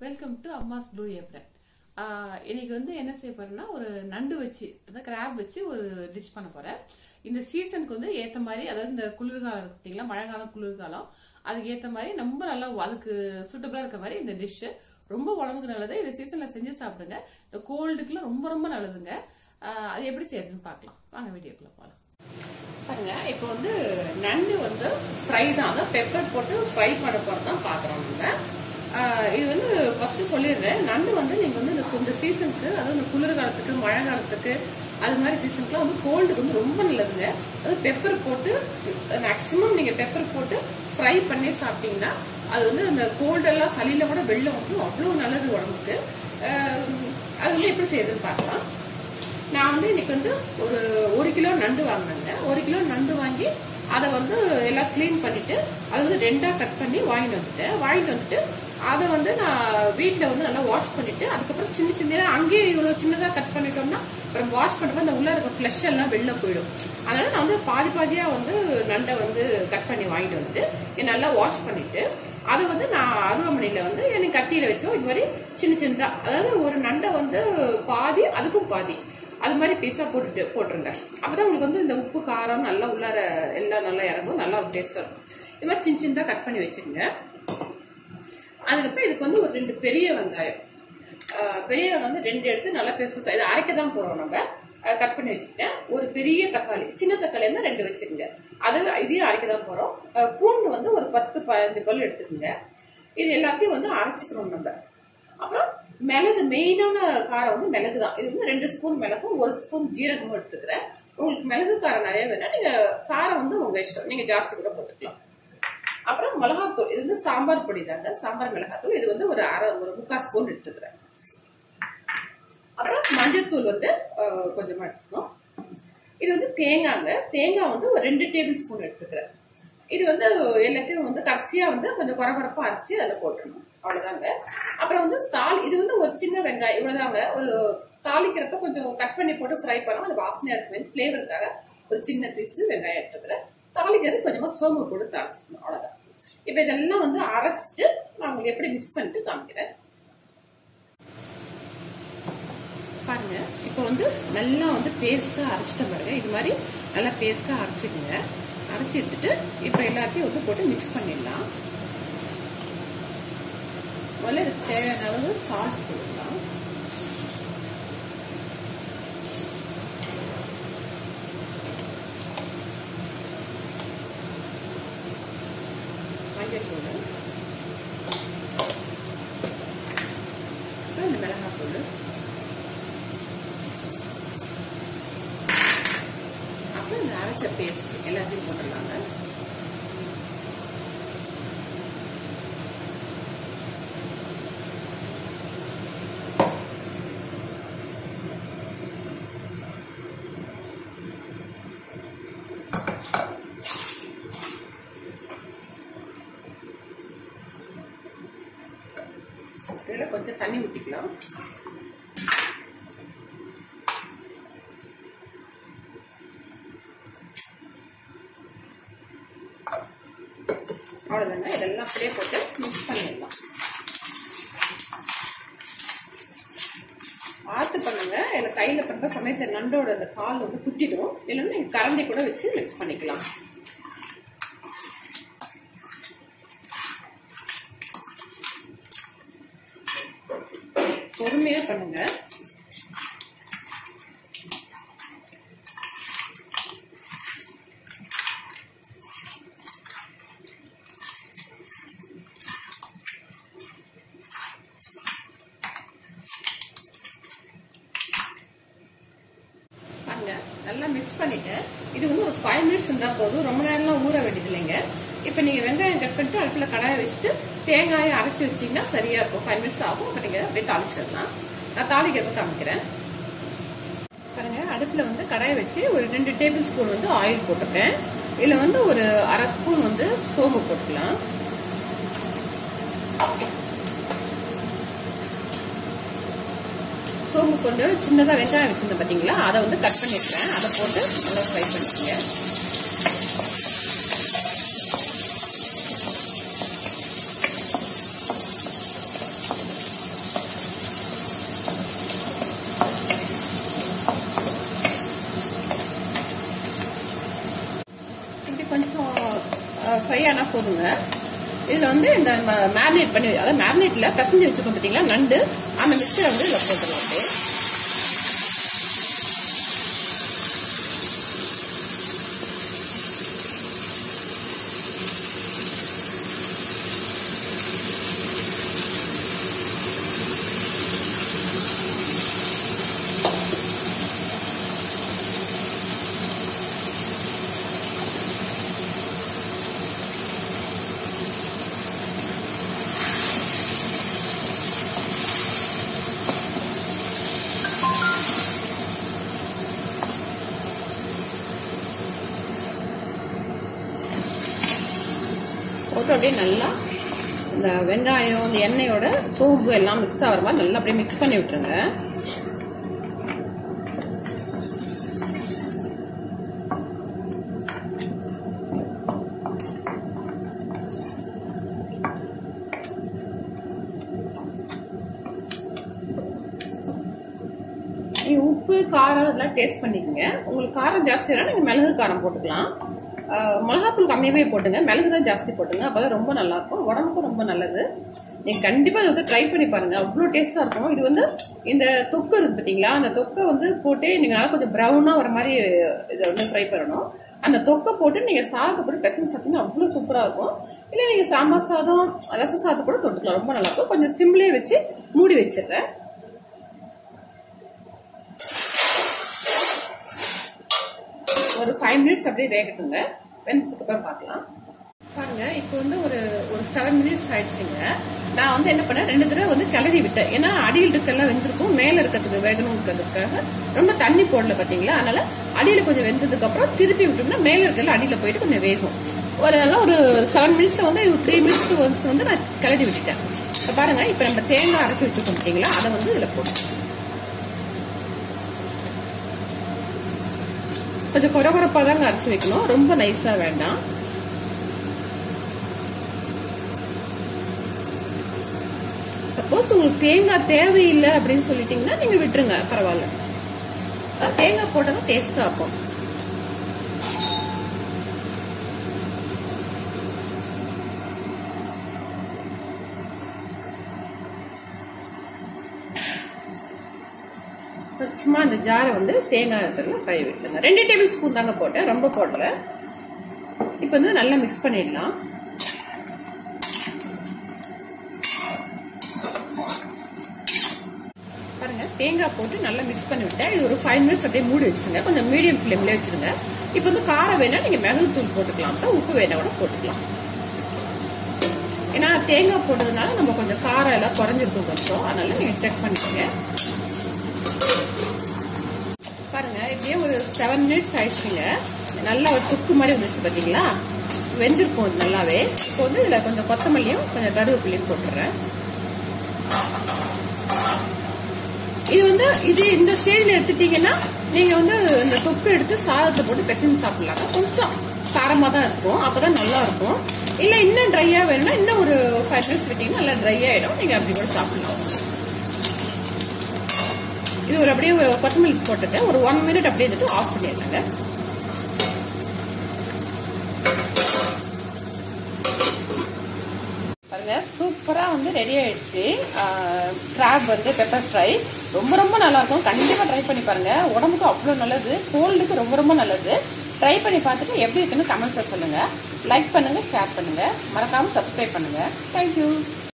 welcome to Amma's blue apron இன்னைக்கு வந்து என்ன செய்ய போறேன்னா ஒரு நண்டு வச்சு அதாவது கிராப் வச்சு ஒரு டிஷ் பண்ண போறேன் இந்த சீசனுக்கு வந்து ஏத்த மாதிரி அதாவது இந்த குளிர்காலம் இருக்கு பார்த்தீங்களா மழைக்காலம் குளிர்காலம் அதுக்கு ஏத்த மாதிரி ரொம்ப நல்லா அதுக்கு சூட்டபிளா இருக்க மாதிரி இந்த டிஷ் ரொம்ப உடம்புக்கு நல்லது இந்த சீசன்ல செஞ்சு சாப்பிடுங்க இந்த கோல்டுக்குலாம் ரொம்ப ரொம்ப நல்லதுங்க ஆஹ் அது எப்படி செய்யறதுன்னு பார்க்கலாம் வாங்க வீடியோக்குள்ள போகலாம் பாருங்க இப்போ வந்து நண்டு வந்து ஃப்ரை தான் அதான் பெப்பர் போட்டு ஃப்ரை பண்ண போறது தான் பாக்குறோம் நம்ம ஆஹ் இது வந்து ஃபர்ஸ்ட் சொல்லிடுறேன் நண்டு வந்து நீங்க வந்து இந்த இந்த சீசனுக்கு அதாவது இந்த குளிர் காலத்துக்கு மழை காலத்துக்கு அது மாதிரி சீசனுக்குலாம் வந்து கோல்டுக்கு வந்து ரொம்ப நல்லதுங்க அது பெப்பர் போட்டு மேக்சிமம் நீங்க பெப்பர் போட்டு ஃப்ரை பண்ணி சாப்பிட்டீங்கன்னா அது வந்து அந்த கோல்டெல்லாம் சளியில கூட வெள்ளம் வந்து அவ்வளோ நல்லது உடம்புக்கு ஆஹ் அது வந்து எப்படி செய்யுதுன்னு பார்க்கலாம் நான் வந்து இன்னைக்கு வந்து ஒரு ஒரு கிலோ நண்டு வாங்கினேங்க ஒரு கிலோ நண்டு வாங்கி அதை வந்து எல்லாம் க்ளீன் பண்ணிட்டு அதை வந்து ரெண்டா கட் பண்ணி வாங்கிட்டு வந்துட்டேன் வாங்கிட்டு வந்துட்டு அதை வந்து நான் வீட்டில் வந்து நல்லா வாஷ் பண்ணிட்டு அதுக்கப்புறம் சின்ன சின்ன அங்கேயே இவ்வளோ சின்னதாக கட் பண்ணிட்டோம்னா அப்புறம் வாஷ் பண்ணும்போது அந்த உள்ள இருக்க ஃப்ளஷ் எல்லாம் வெளில போயிடும் அதனால நான் வந்து பாதி பாதியா வந்து நண்டை வந்து கட் பண்ணி வாங்கிட்டு வந்துட்டு இதை நல்லா வாஷ் பண்ணிட்டு அதை வந்து நான் அருவாமனையில வந்து எனக்கு கட்டியில வச்சோம் இது மாதிரி சின்ன சின்னதா அதாவது ஒரு நண்டை வந்து பாதி அதுக்கும் பாதி அது மாதிரி பீஸா போட்டுட்டு போட்டுருங்க அப்பதான் உங்களுக்கு வந்து இந்த உப்பு காரம் நல்லா உள்ளார எல்லாம் நல்லா இறங்கும் நல்லா டேஸ்டா இருக்கும் இது மாதிரி சின்ன சின்னதா கட் பண்ணி வச்சுக்கோங்க அதுக்கப்புறம் இதுக்கு வந்து ஒரு ரெண்டு பெரிய வெங்காயம் ஆஹ் பெரிய வெங்காயம் வந்து ரெண்டு எடுத்து நல்லா பெருசு பெருசா இது அரைக்க தான் போறோம் நம்ம கட் பண்ணி வச்சுக்கிட்டேன் ஒரு பெரிய தக்காளி சின்ன தக்காளி இருந்தா ரெண்டு வச்சுக்கோங்க அது இதையும் அரைக்க தான் போறோம் ஆஹ் பூண்டு வந்து ஒரு பத்து பதினஞ்சு பல் எடுத்துக்கோங்க இது எல்லாத்தையும் வந்து அரைச்சிக்கணும் நம்ம அப்புறம் மிளகு மெயினான காரம் வந்து மிளகு தான் இது வந்து ரெண்டு ஸ்பூன் மிளகும் ஒரு ஸ்பூன் ஜீரகமும் எடுத்துக்கிறேன் உங்களுக்கு மிளகு காரம் நிறைய வேணா நீங்க காரம் வந்து உங்க இஷ்டம் நீங்க ஜாஸ்தி கூட போட்டுக்கலாம் அப்புறம் மிளகாத்தூள் இது வந்து சாம்பார் பொடி தாங்க சாம்பார் மிளகாத்தூள் இது வந்து ஒரு அரை ஒரு முக்கால் ஸ்பூன் எடுத்துக்கிறேன் அப்புறம் மஞ்சத்தூள் வந்து அஹ், கொஞ்சமா எடுத்துக்கணும் இது வந்து தேங்காங்க தேங்காய் வந்து ஒரு ரெண்டு டேபிள் ஸ்பூன் எடுத்துக்கிறேன் இது வந்து எல்லாத்தையும் வந்து கடைசியா வந்து கொஞ்சம் குறகுறப்பா அரைச்சி அதில் போட்டுடணும் அவ்வளவுதாங்க அப்புறம் வந்து தாளி இது வந்து ஒரு சின்ன வெங்காயம் இவ்வளவுதாங்க ஒரு தாளிக்கிறப்ப கொஞ்சம் கட் பண்ணி போட்டு ஃப்ரை பண்ணோம் அது வாசனையா இருக்கும் ஃபிளேவருக்காக ஒரு சின்ன பீஸ் வெங்காயம் எடுத்துக்கிறேன் தாளிக்கிறது கொஞ்சமா சோம்பு போட்டு தாளிச்சுக்கணும் அவ்வளவுதான் இப்ப இதெல்லாம் வந்து அரைச்சிட்டு நான் உங்களுக்கு எப்படி மிக்ஸ் பண்ணிட்டு காமிக்கிறேன் பாருங்க இப்போ வந்து நல்லா வந்து பேஸ்டா அரைச்சிட்ட பாருங்க இது மாதிரி நல்லா பேஸ்டா அரைச்சிக்கோங்க அரைச்சி எடுத்துட்டு இப்போ எல்லாத்தையும் வந்து போட்டு மிக்ஸ் பண்ணிடலாம் முதல்ல இதுக்கு தேவையான அளவு சால்ட் போடலாம் மஞ்சள் தூள் அப்புறம் இந்த மிளகாய் தூள் அப்புறம் இந்த அரைச்ச பேஸ்ட் எல்லாத்தையும் போட்டுடலாங்க இதில் கொஞ்சம் தண்ணி ஊற்றிக்கலாம் அவ்வளோதாங்க இதெல்லாம் அப்படியே போட்டு மிக்ஸ் பண்ணிடலாம் பார்த்து பண்ணுங்க இதில் கையில் பண்ணுற சமயத்தில் நண்டோட அந்த கால் வந்து குத்திடும் இல்லைன்னா நீங்கள் கரண்டி கூட வச்சு மிக்ஸ் பண்ணிக்கலாம் பொறுமையா பண்ணுங்க பாருங்க நல்லா மிக்ஸ் பண்ணிட்டேன் இது வந்து ஒரு ஃபைவ் மினிட்ஸ் இருந்தா போதும் ரொம்ப நேரம்லாம் ஊற வேண்டியது இல்லைங்க இப்போ நீங்க வெங்காயம் கட் பண்ணிட்டு அடுப்புல கடாயை வச்சுட்டு தேங்காயை அரைச்சி வச்சிங்கன்னா சரியா இருக்கும் ஃபைவ் மினிட்ஸ் ஆகும் அப்ப நீங்க அப்படியே தாளிச்சிடலாம் நான் தாளிக்கிறது காமிக்கிறேன் பாருங்க அடுப்புல வந்து கடாயை வச்சு ஒரு ரெண்டு டேபிள் ஸ்பூன் வந்து ஆயில் போட்டுப்பேன் இதுல வந்து ஒரு அரை ஸ்பூன் வந்து சோம்பு போட்டுக்கலாம் சோம்பு கொஞ்சம் சின்னதா வெங்காயம் வச்சிருந்தேன் பாத்தீங்களா அதை வந்து கட் பண்ணிருக்கேன் அதை போட்டு நல்லா ஃப்ரை பண்ணிக்கோங்க ஃப்ரை ஆனா போதுங்க இதுல வந்து இந்த மேரினேட் பண்ணி அதாவது மேரினேட்ல பிசைஞ்சு வச்சிருக்கோம் பார்த்தீங்களா நண்டு அந்த மிக்சரை வந்து இதில் போட்டுடலாம் அப்படியே போட்டு அப்படியே நல்லா இந்த வெங்காயம் இந்த எண்ணெயோட சோம்பு எல்லாம் மிக்ஸ் ஆகிற மாதிரி நல்லா அப்படியே மிக்ஸ் பண்ணி விட்டுருங்க நீங்க உப்பு காரம் இதெல்லாம் டேஸ்ட் பண்ணிக்கங்க உங்களுக்கு காரம் ஜாஸ்தியா நீங்க மிளகு காரம் போட்டுக்கலாம் ஆஹ் மிளகாத்தூள் கம்மியாவே போட்டுங்க மிளகு தான் ஜாஸ்தி போட்டுங்க அப்பதான் ரொம்ப நல்லா இருக்கும் உடம்புக்கும் ரொம்ப நல்லது நீங்க கண்டிப்பா இதை வந்து ட்ரை பண்ணி பாருங்க அவ்வளோ டேஸ்டா இருக்கும் இது வந்து இந்த தொக்கு இருக்கு பாத்தீங்களா அந்த தொக்கை வந்து போட்டு நீங்க நல்லா கொஞ்சம் ப்ரௌனா வர மாதிரி இதை வந்து ஃப்ரை பண்ணணும் அந்த தொக்கை போட்டு நீங்க சாதத்தை போட்டு பெசன் சாப்பிட்டீங்கன்னா அவ்வளோ சூப்பரா இருக்கும் இல்லை நீங்க சாம்பார் சாதம் ரச சாதத்தை கூட தொட்டுக்கலாம் ரொம்ப நல்லா இருக்கும் கொஞ்சம் சிம்லேயே வச்சு மூடி வச்சிடுறேன் ஒரு ஃபைவ் மினிட்ஸ் அப்படியே வேகட்டுங்க வெந்ததுக்கு அப்புறம் பார்க்கலாம் பாருங்க இப்போ வந்து ஒரு ஒரு செவன் மினிட்ஸ் ஆயிடுச்சுங்க நான் வந்து என்ன பண்ணேன் ரெண்டு தடவை வந்து கிளறி விட்டேன் ஏன்னா அடியில் இருக்கெல்லாம் வெந்திருக்கும் மேல இருக்கிறதுக்கு வேகணும் இருக்கிறதுக்காக ரொம்ப தண்ணி போடல பாத்தீங்களா அதனால அடியில கொஞ்சம் வெந்ததுக்கு அப்புறம் திருப்பி விட்டோம்னா மேல இருக்கல அடியில போயிட்டு கொஞ்சம் வேகும் ஒரு அதெல்லாம் ஒரு செவன் மினிட்ஸ்ல வந்து த்ரீ மினிட்ஸ் வந்து வந்து நான் கிளறி விட்டுட்டேன் இப்ப பாருங்க இப்ப நம்ம தேங்காய் அரைச்சி வச்சிருக்கோம் பாத்தீங்களா அதை வந்து இதுல போடும் கொஞ்சம் குறகுறப்பா தாங்க அரைச்சி வைக்கணும் ரொம்ப நைஸா வேண்டாம் சப்போஸ் உங்களுக்கு தேங்காய் தேவையில்லை அப்படின்னு சொல்லிட்டீங்கன்னா நீங்க விட்டுருங்க பரவாயில்ல அஹ் தேங்காய் போட்டா டேஸ்டா இருக்கும் சும்மா அந்த ஜாரை வந்து தேங்காய் இருக்கிறதுல கழுவி விட்டுருங்க ரெண்டு டேபிள் ஸ்பூன் தாங்க போட்டேன் ரொம்ப போடல இப்போ வந்து நல்லா மிக்ஸ் பண்ணிடலாம் பாருங்க தேங்காய் போட்டு நல்லா மிக்ஸ் பண்ணி விட்டேன் இது ஒரு ஃபைவ் மினிட்ஸ் அப்படியே மூடி வச்சிருங்க கொஞ்சம் மீடியம் ஃப்ளேம்ல வச்சிருங்க இப்போ வந்து காரம் வேணா நீங்க மிளகு தூள் போட்டுக்கலாம் அப்புறம் உப்பு வேணா கூட போட்டுக்கலாம் ஏன்னா தேங்காய் போட்டதுனால நம்ம கொஞ்சம் காரம் எல்லாம் குறைஞ்சிருக்கும் கொஞ்சம் அதனால நீங்க செக் பண்ணிக்கோங்க பாருங்க இப்படியே ஒரு செவன் மினிட்ஸ் ஆயிடுச்சுங்க நல்லா ஒரு துக்கு மாதிரி வந்துச்சு பாத்தீங்களா வெந்திருக்கும் இது நல்லாவே இப்போ வந்து இதுல கொஞ்சம் கொத்தமல்லியும் கொஞ்சம் கருவேப்பிலையும் போட்டுறேன் இது வந்து இது இந்த ஸ்டேஜ்ல எடுத்துட்டீங்கன்னா நீங்க வந்து இந்த தொக்கு எடுத்து சாதத்தை போட்டு பெசஞ்சு சாப்பிடலாம் கொஞ்சம் காரமா தான் இருக்கும் அப்பதான் நல்லா இருக்கும் இல்ல இன்னும் ட்ரையா வேணும்னா இன்னும் ஒரு ஃபைவ் மினிட்ஸ் விட்டீங்கன்னா நல்லா ட்ரை ஆயிடும் நீங்க அப்படி கூட சாப்பிடலாம் இது ஒரு அப்படியே கொத்தமல்லி போட்டுட்டு ஒரு ஒன் மினிட் அப்படியே இருந்துட்டு ஆஃப் பண்ணிடுறாங்க பாருங்க சூப்பரா வந்து ரெடி ஆயிடுச்சு கிராப் வந்து பெப்பர் ஃப்ரை ரொம்ப ரொம்ப நல்லா இருக்கும் கண்டிப்பா ட்ரை பண்ணி பாருங்க உடம்புக்கு அவ்வளவு நல்லது கோல்டுக்கு ரொம்ப ரொம்ப நல்லது ட்ரை பண்ணி பார்த்துட்டு எப்படி இருக்குன்னு கமெண்ட்ஸ்ல சொல்லுங்க லைக் பண்ணுங்க ஷேர் பண்ணுங்க மறக்காம சப்ஸ்கிரைப் பண்ணுங்க தேங்க்யூ